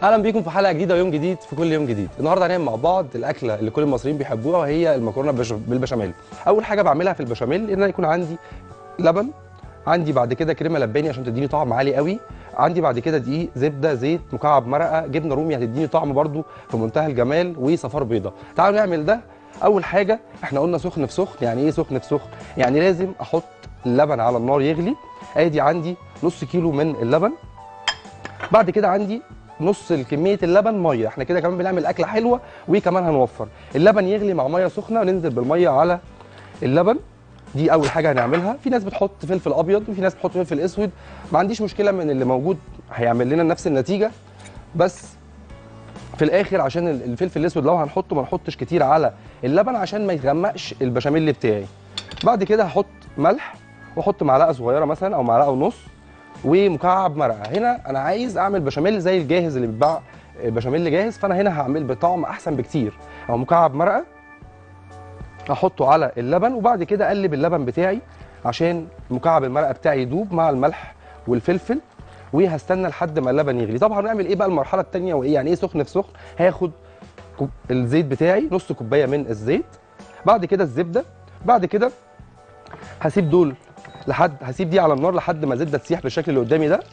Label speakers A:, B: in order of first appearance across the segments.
A: اهلا بيكم في حلقه جديده ويوم جديد في كل يوم جديد النهارده هنعمل مع بعض الاكله اللي كل المصريين بيحبوها وهي المكرونه بش- بالبشاميل اول حاجه بعملها في البشاميل ان انا يكون عندي لبن عندي بعد كده كريمه لباني عشان تديني طعم عالي قوي عندي بعد كده دقيق زبده زيت مكعب مرقه جبنه رومي هتديني طعم برده في منتهى الجمال وصفار بيضه تعالوا نعمل ده اول حاجه احنا قلنا سخن في سخن يعني ايه سخن في سخن يعني لازم احط اللبن على النار يغلي ادي عندي نص كيلو من اللبن بعد كده عندي نص كميه اللبن ميه احنا كده كمان بنعمل اكله حلوه وكمان هنوفر اللبن يغلي مع ميه سخنه وننزل بالميه على اللبن دي اول حاجه هنعملها في ناس بتحط فلفل ابيض وفي ناس بتحط فلفل اسود ما عنديش مشكله من اللي موجود هيعمل لنا نفس النتيجه بس في الاخر عشان ال- الفلفل الاسود لو هنحطه ما نحطش كتير على اللبن عشان ما يغمقش البشاميل بتاعي بعد كده هحط ملح واحط معلقه صغيره مثلا او معلقه ونص ومكعب مرقه هنا انا عايز اعمل بشاميل زي الجاهز اللي بيتباع بشاميل جاهز فانا هنا هعمل بطعم احسن بكتير او مكعب مرقه احطه على اللبن وبعد كده اقلب اللبن بتاعي عشان مكعب المرقه بتاعي يدوب مع الملح والفلفل وهستنى لحد ما اللبن يغلي طبعا هنعمل ايه بقى المرحله الثانيه وايه يعني ايه سخن في سخن هاخد كوب- الزيت بتاعي نص كوبايه من الزيت بعد كده الزبده بعد كده هسيب دول لحد هسيب دي على النار لحد ما الزبده تسيح بالشكل اللي قدامي ده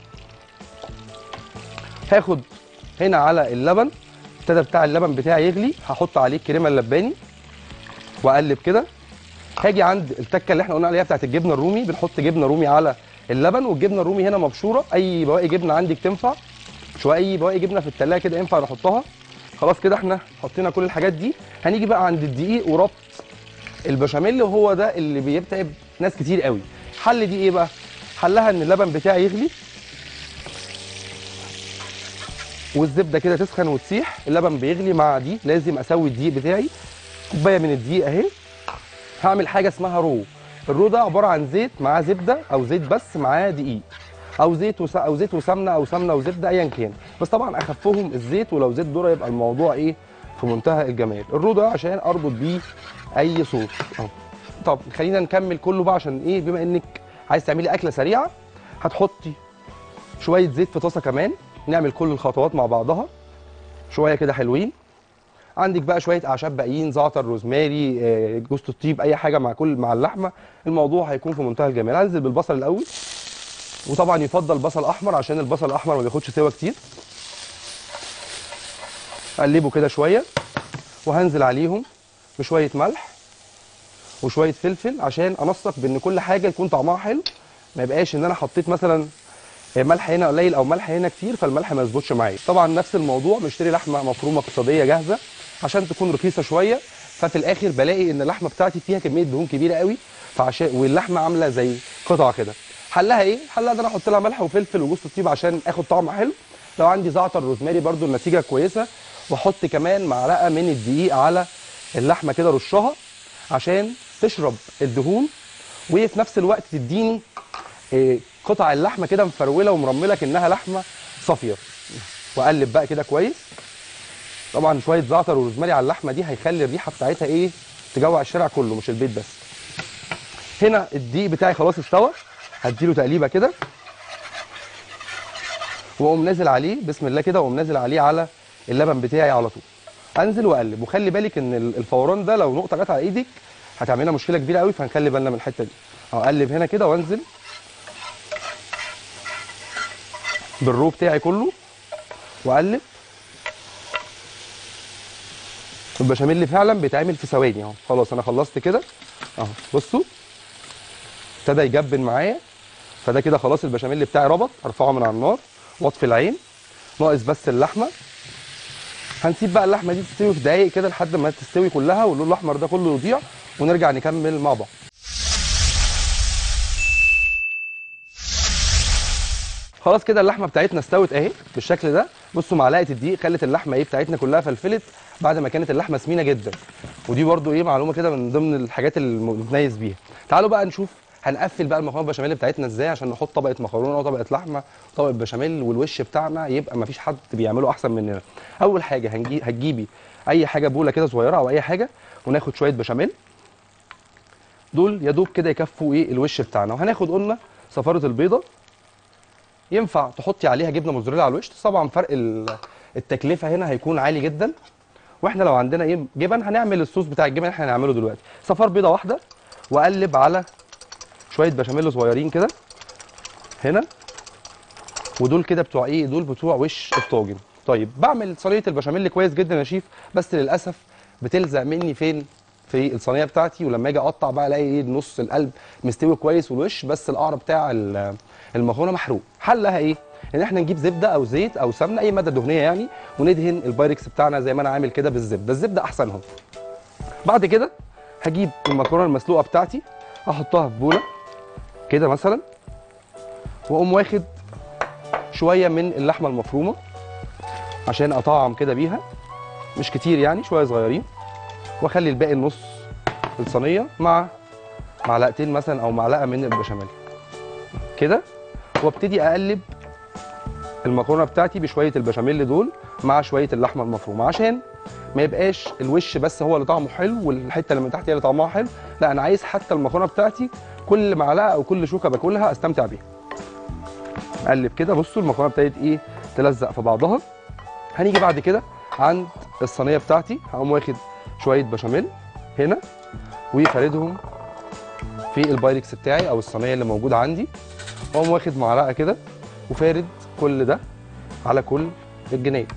A: هاخد هنا على اللبن ابتدى بتاع اللبن بتاعي يغلي هحط عليه الكريمه اللباني واقلب كده هاجي عند التكه اللي احنا قلنا عليها بتاعت الجبنه الرومي بنحط جبنه رومي على اللبن والجبنه الرومي هنا مبشوره اي بواقي جبنه عندك تنفع شويه اي بواقي جبنه في التلاجه كده ينفع نحطها خلاص كده احنا حطينا كل الحاجات دي هنيجي بقى عند الدقيق وربط البشاميل وهو ده اللي بيتعب ناس كتير قوي حل دي ايه بقى حلها ان اللبن بتاعي يغلي والزبده كده تسخن وتسيح اللبن بيغلي مع دي لازم اسوي الدقيق بتاعي كوبايه من الدقيق اهي هعمل حاجه اسمها رو الرو ده عباره عن زيت معاه زبده او زيت بس معاه دقيق او زيت وس... او زيت وسمنه او سمنه وزبده ايا كان بس طبعا اخفهم الزيت ولو زيت ذره يبقى الموضوع ايه في منتهى الجمال الرو ده عشان اربط بيه اي صوص اهو طب خلينا نكمل كله بقى عشان ايه بما انك عايز تعملي اكله سريعه هتحطي شويه زيت في طاسه كمان نعمل كل الخطوات مع بعضها شويه كده حلوين عندك بقى شويه اعشاب باقيين زعتر روزماري آه، جوز الطيب اي حاجه مع كل مع اللحمه الموضوع هيكون في منتهى الجمال هنزل بالبصل الاول وطبعا يفضل بصل احمر عشان البصل الاحمر ما بياخدش سوا كتير اقلبه كده شويه وهنزل عليهم بشويه ملح وشويه فلفل عشان انسق بان كل حاجه يكون طعمها حلو ما يبقاش ان انا حطيت مثلا ملح هنا قليل او ملح هنا كتير فالملح ما يظبطش معايا طبعا نفس الموضوع بشتري لحمه مفرومه اقتصاديه جاهزه عشان تكون رخيصه شويه ففي الاخر بلاقي ان اللحمه بتاعتي فيها كميه دهون كبيره قوي فعشان واللحمه عامله زي قطع كده حلها ايه حلها ان انا احط لها ملح وفلفل وجوز الطيب عشان اخد طعم حلو لو عندي زعتر روزماري برده النتيجه كويسه واحط كمان معلقه من الدقيق على اللحمه كده رشها عشان تشرب الدهون وفي نفس الوقت تديني إيه، قطع اللحمه كده مفروله ومرمله كانها لحمه صافيه واقلب بقى كده كويس طبعا شويه زعتر وروزماري على اللحمه دي هيخلي الريحه بتاعتها ايه تجوع الشارع كله مش البيت بس هنا الدقيق بتاعي خلاص استوى هديله تقليبه كده واقوم نازل عليه بسم الله كده واقوم نازل عليه على اللبن بتاعي على طول انزل واقلب وخلي بالك ان ال- الفوران ده لو نقطه جت على ايدك هتعمل لنا مشكله كبيره قوي فهنخلي بالنا من الحته دي اقلب هنا كده وانزل بالرو بتاعي كله واقلب البشاميل فعلا بيتعمل في ثواني اهو خلاص انا خلصت كده اهو بصوا ابتدى يجبن معايا فده كده خلاص البشاميل بتاعي ربط ارفعه من على النار واطفي العين ناقص بس اللحمه هنسيب بقى اللحمه دي تستوي في دقايق كده لحد ما تستوي كلها واللون الاحمر ده كله يضيع ونرجع نكمل مع بعض خلاص كده اللحمه بتاعتنا استوت اهي بالشكل ده بصوا معلقه الدقيق خلت اللحمه ايه بتاعتنا كلها فلفلت بعد ما كانت اللحمه سمينه جدا ودي برده ايه معلومه كده من ضمن الحاجات اللي بنتميز بيها تعالوا بقى نشوف هنقفل بقى المكرونه البشاميل بتاعتنا ازاي عشان نحط طبقه مكرونه وطبقه لحمه وطبقه بشاميل والوش بتاعنا يبقى مفيش حد بيعمله احسن مننا اول حاجه هنجي هتجيبي اي حاجه بوله كده صغيره او اي حاجه وناخد شويه بشاميل دول يا دوب كده يكفوا ايه الوش بتاعنا وهناخد قلنا صفاره البيضه ينفع تحطي عليها جبنه موزاريلا على الوش طبعا فرق ال- التكلفه هنا هيكون عالي جدا واحنا لو عندنا ايه جبن هنعمل الصوص بتاع الجبن اللي احنا هنعمله دلوقتي صفار بيضه واحده واقلب على شويه بشاميل صغيرين كده هنا ودول كده بتوع ايه دول بتوع وش الطاجن طيب بعمل صينيه البشاميل كويس جدا يا شيف بس للاسف بتلزق مني فين في الصينيه بتاعتي ولما اجي اقطع بقى الاقي ايه نص القلب مستوي كويس والوش بس القعر بتاع ال- المكرونه محروق حلها ايه ان احنا نجيب زبده او زيت او سمنه اي ماده دهنيه يعني وندهن البايركس بتاعنا زي ما انا عامل كده بالزبده الزبده احسنهم بعد كده هجيب المكرونه المسلوقه بتاعتي احطها في بوله كده مثلا واقوم واخد شويه من اللحمه المفرومه عشان اطعم كده بيها مش كتير يعني شويه صغيرين واخلي الباقي النص الصينيه مع معلقتين مثلا او معلقه من البشاميل كده وابتدي اقلب المكرونه بتاعتي بشويه البشاميل دول مع شويه اللحمه المفرومه عشان ما يبقاش الوش بس هو اللي طعمه حلو والحته اللي من تحت هي اللي طعمها حلو لا انا عايز حتى المكرونه بتاعتي كل معلقه او كل شوكه باكلها استمتع بيها اقلب كده بصوا المكرونه ابتدت ايه تلزق في بعضها هنيجي بعد كده عند الصينيه بتاعتي هقوم واخد شويه بشاميل هنا وفاردهم في البايركس بتاعي او الصينيه اللي موجوده عندي واقوم واخد معلقه كده وفارد كل ده على كل الجنيه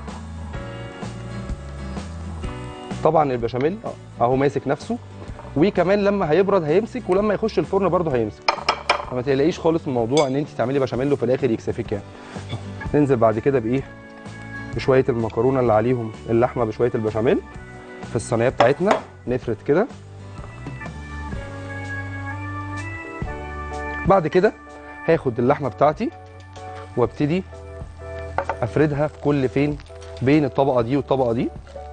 A: طبعا البشاميل اهو ماسك نفسه وكمان لما هيبرد هيمسك ولما يخش الفرن برده هيمسك فما تقلقيش خالص من موضوع ان انت تعملي بشاميل وفي الاخر يكسفك يعني ننزل بعد كده بايه بشويه المكرونه اللي عليهم اللحمه بشويه البشاميل في الصينيه بتاعتنا نفرد كده بعد كده هاخد اللحمه بتاعتي وابتدي افردها في كل فين بين الطبقه دي والطبقه دي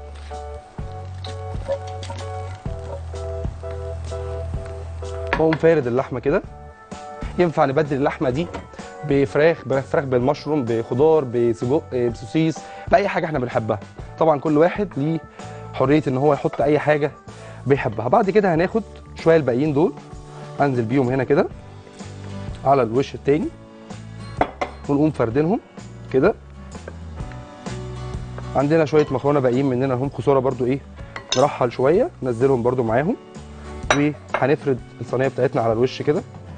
A: واقوم فارد اللحمه كده ينفع نبدل اللحمه دي بفراخ بفراخ بالمشروم بخضار بسجق بسوسيس باي حاجه احنا بنحبها طبعا كل واحد ليه حريه ان هو يحط اي حاجه بيحبها بعد كده هناخد شويه الباقيين دول انزل بيهم هنا كده على الوش التاني ونقوم فردينهم كده عندنا شويه مكرونه باقيين مننا هم خساره برضو ايه نرحل شويه ننزلهم برضو معاهم وهنفرد الصينيه بتاعتنا على الوش كده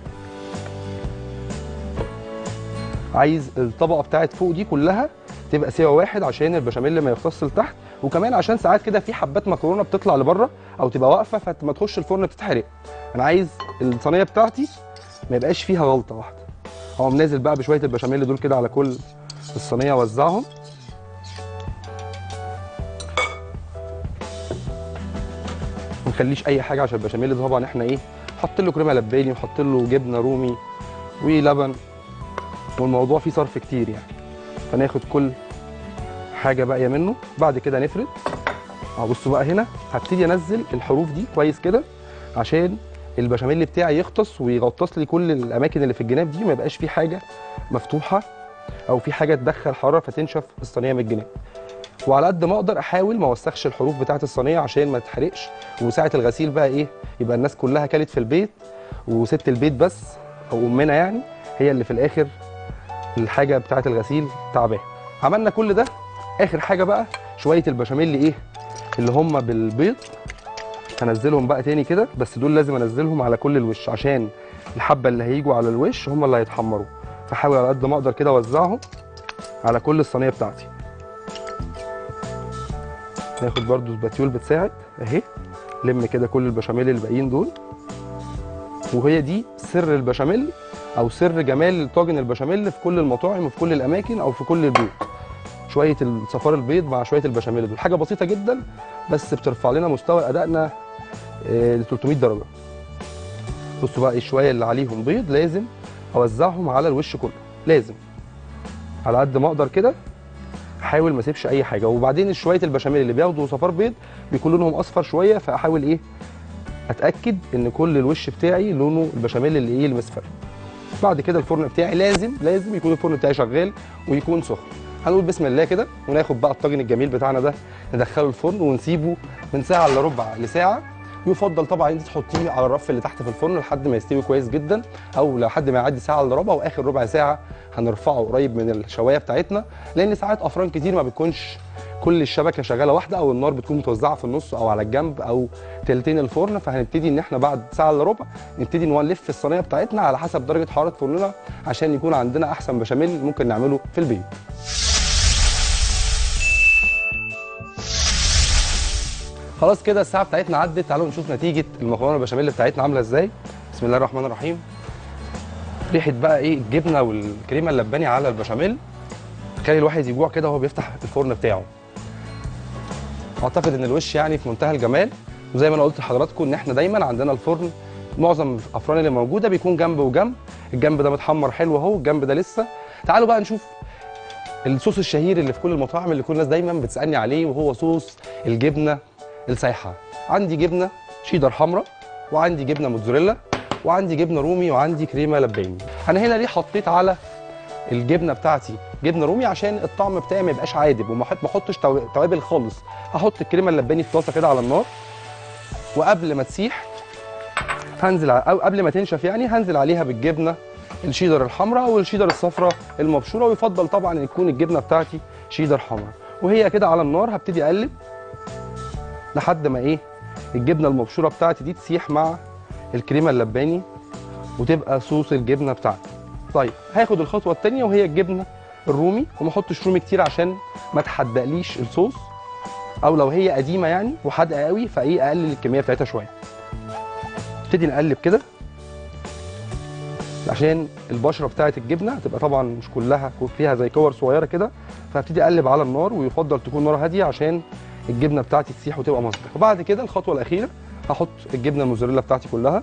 A: عايز الطبقه بتاعت فوق دي كلها تبقى سوا واحد عشان البشاميل ما يفصص لتحت وكمان عشان ساعات كده في حبات مكرونه بتطلع لبره او تبقى واقفه فما تخش الفرن بتتحرق انا عايز الصينيه بتاعتي ما يبقاش فيها غلطه واحده اقوم نازل بقى بشويه البشاميل دول كده على كل الصينيه اوزعهم ما نخليش اي حاجه عشان البشاميل ده طبعا احنا ايه حاطين له كريمه لباني وحاطين له جبنه رومي ولبن والموضوع فيه صرف كتير يعني فناخد كل حاجه باقيه منه بعد كده نفرد اهو بصوا بقى هنا هبتدي انزل الحروف دي كويس كده عشان البشاميل بتاعي يغطس ويغطس لي كل الاماكن اللي في الجناب دي وما يبقاش في حاجه مفتوحه او في حاجه تدخل حراره فتنشف الصينيه من الجناب وعلى قد ما اقدر احاول ما اوسخش الحروف بتاعه الصينيه عشان ما تتحرقش وساعه الغسيل بقى ايه يبقى الناس كلها كلت في البيت وست البيت بس او امنا يعني هي اللي في الاخر الحاجه بتاعه الغسيل تعباها عملنا كل ده اخر حاجه بقى شويه البشاميل ايه اللي هم بالبيض هنزلهم بقى تاني كده بس دول لازم انزلهم على كل الوش عشان الحبه اللي هيجوا على الوش هم اللي هيتحمروا فحاول على قد ما اقدر كده اوزعهم على كل الصينيه بتاعتي ناخد برضو الباتيول بتساعد اهي لم كده كل البشاميل الباقيين دول وهي دي سر البشاميل او سر جمال طاجن البشاميل في كل المطاعم وفي كل الاماكن او في كل البيوت شويه الصفار البيض مع شويه البشاميل دول حاجه بسيطه جدا بس بترفع لنا مستوى ادائنا ل 300 درجه بصوا بقى الشويه اللي عليهم بيض لازم اوزعهم على الوش كله لازم على قد ما اقدر كده احاول ما اسيبش اي حاجه وبعدين شويه البشاميل اللي بياخدوا صفار بيض بيكون لونهم اصفر شويه فاحاول ايه اتاكد ان كل الوش بتاعي لونه البشاميل اللي ايه المصفر بعد كده الفرن بتاعي لازم لازم يكون الفرن بتاعي شغال ويكون سخن هنقول بسم الله كده وناخد بقى الطاجن الجميل بتاعنا ده ندخله الفرن ونسيبه من ساعه الا ربع لساعه يفضل طبعا انت تحطيه على الرف اللي تحت في الفرن لحد ما يستوي كويس جدا او لحد ما يعدي ساعه الا ربع واخر ربع ساعه هنرفعه قريب من الشوايه بتاعتنا لان ساعات افران كتير ما بتكونش كل الشبكه شغاله واحده او النار بتكون متوزعه في النص او على الجنب او تلتين الفرن فهنبتدي ان احنا بعد ساعه الا ربع نبتدي نلف الصينيه بتاعتنا على حسب درجه حراره فرننا عشان يكون عندنا احسن بشاميل ممكن نعمله في البيت خلاص كده الساعه بتاعتنا عدت تعالوا نشوف نتيجه المكرونه البشاميل بتاعتنا عامله ازاي بسم الله الرحمن الرحيم ريحه بقى ايه الجبنه والكريمه اللباني على البشاميل تخيل الواحد يجوع كده وهو بيفتح الفرن بتاعه اعتقد ان الوش يعني في منتهى الجمال وزي ما انا قلت لحضراتكم ان احنا دايما عندنا الفرن معظم الافران اللي موجوده بيكون جنب وجنب الجنب ده متحمر حلو اهو الجنب ده لسه تعالوا بقى نشوف الصوص الشهير اللي في كل المطاعم اللي كل الناس دايما بتسالني عليه وهو صوص الجبنه السايحه عندي جبنه شيدر حمراء وعندي جبنه موتزاريلا وعندي جبنه رومي وعندي كريمه لباني انا هنا ليه حطيت على الجبنه بتاعتي جبنه رومي عشان الطعم بتاعي ما يبقاش عادب وما أحط- ما احطش تو- توابل خالص هحط الكريمه اللباني في طاسه كده على النار وقبل ما تسيح هنزل ع- او قبل ما تنشف يعني هنزل عليها بالجبنه الشيدر الحمراء او الشيدر الصفراء المبشوره ويفضل طبعا ان يكون الجبنه بتاعتي شيدر حمراء وهي كده على النار هبتدي اقلب لحد ما ايه الجبنه المبشوره بتاعتي دي تسيح مع الكريمه اللباني وتبقى صوص الجبنه بتاعتي طيب هاخد الخطوه الثانيه وهي الجبنه الرومي وما احطش رومي كتير عشان ما تحدقليش الصوص او لو هي قديمه يعني وحادقه قوي فايه اقلل الكميه بتاعتها شويه نبتدي نقلب كده عشان البشره بتاعت الجبنه هتبقى طبعا مش كلها فيها زي كور صغيره كده فهبتدي اقلب على النار ويفضل تكون نار هاديه عشان الجبنه بتاعتي تسيح وتبقى مظبوطه وبعد كده الخطوه الاخيره هحط الجبنه الموزاريلا بتاعتي كلها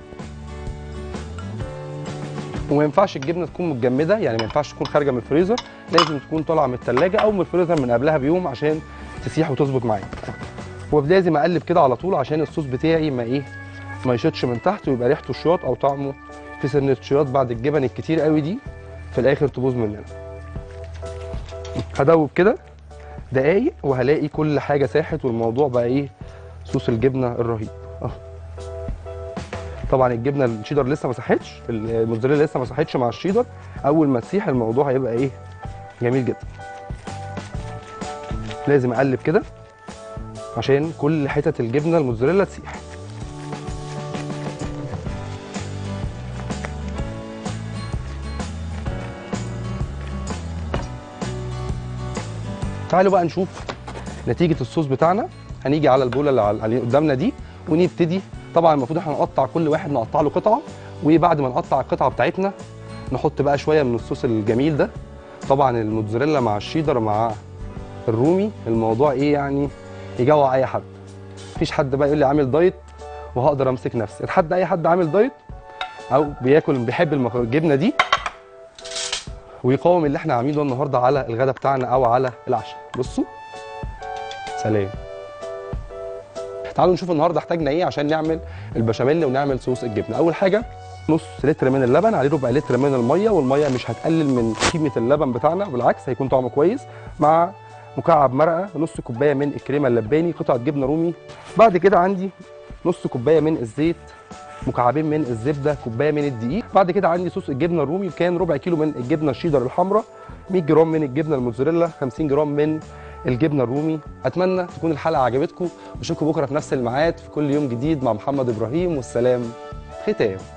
A: وما ينفعش الجبنه تكون متجمده يعني ما ينفعش تكون خارجه من الفريزر لازم تكون طالعه من الثلاجه او من الفريزر من قبلها بيوم عشان تسيح وتظبط معايا ولازم اقلب كده على طول عشان الصوص بتاعي ما ايه ما يشطش من تحت ويبقى ريحته شياط او طعمه في سنه شياط بعد الجبن الكتير قوي دي في الاخر تبوظ مننا هدوب كده دقايق وهلاقي كل حاجه ساحت والموضوع بقى ايه صوص الجبنه الرهيب اه طبعا الجبنه الشيدر لسه ما ساحتش الموتزاريلا لسه ما ساحتش مع الشيدر اول ما تسيح الموضوع هيبقى ايه جميل جدا لازم اقلب كده عشان كل حتت الجبنه الموتزاريلا تسيح تعالوا بقى نشوف نتيجه الصوص بتاعنا هنيجي على البوله اللي على- اللي قدامنا دي ونبتدي طبعا المفروض احنا نقطع كل واحد نقطع له قطعه وبعد ما نقطع القطعه بتاعتنا نحط بقى شويه من الصوص الجميل ده طبعا الموتزاريلا مع الشيدر مع الرومي الموضوع ايه يعني يجوع اي حد مفيش حد بقى يقول لي عامل دايت وهقدر امسك نفسي اتحدى اي حد عامل دايت او بياكل بيحب المك- الجبنه دي ويقاوم اللي احنا عاملينه النهارده على الغدا بتاعنا او على العشاء بصوا سلام تعالوا نشوف النهارده احتاجنا ايه عشان نعمل البشاميل ونعمل صوص الجبنه اول حاجه نص لتر من اللبن عليه ربع لتر من الميه والميه مش هتقلل من قيمه اللبن بتاعنا بالعكس هيكون طعمه كويس مع مكعب مرقه نص كوبايه من الكريمه اللباني قطعه جبنه رومي بعد كده عندي نص كوبايه من الزيت مكعبين من الزبده كوبايه من الدقيق بعد كده عندي صوص الجبنه الرومي كان ربع كيلو من الجبنه الشيدر الحمراء 100 جرام من الجبنه الموتزاريلا 50 جرام من الجبنه الرومي اتمنى تكون الحلقه عجبتكم واشوفكم بكره في نفس الميعاد في كل يوم جديد مع محمد ابراهيم والسلام ختام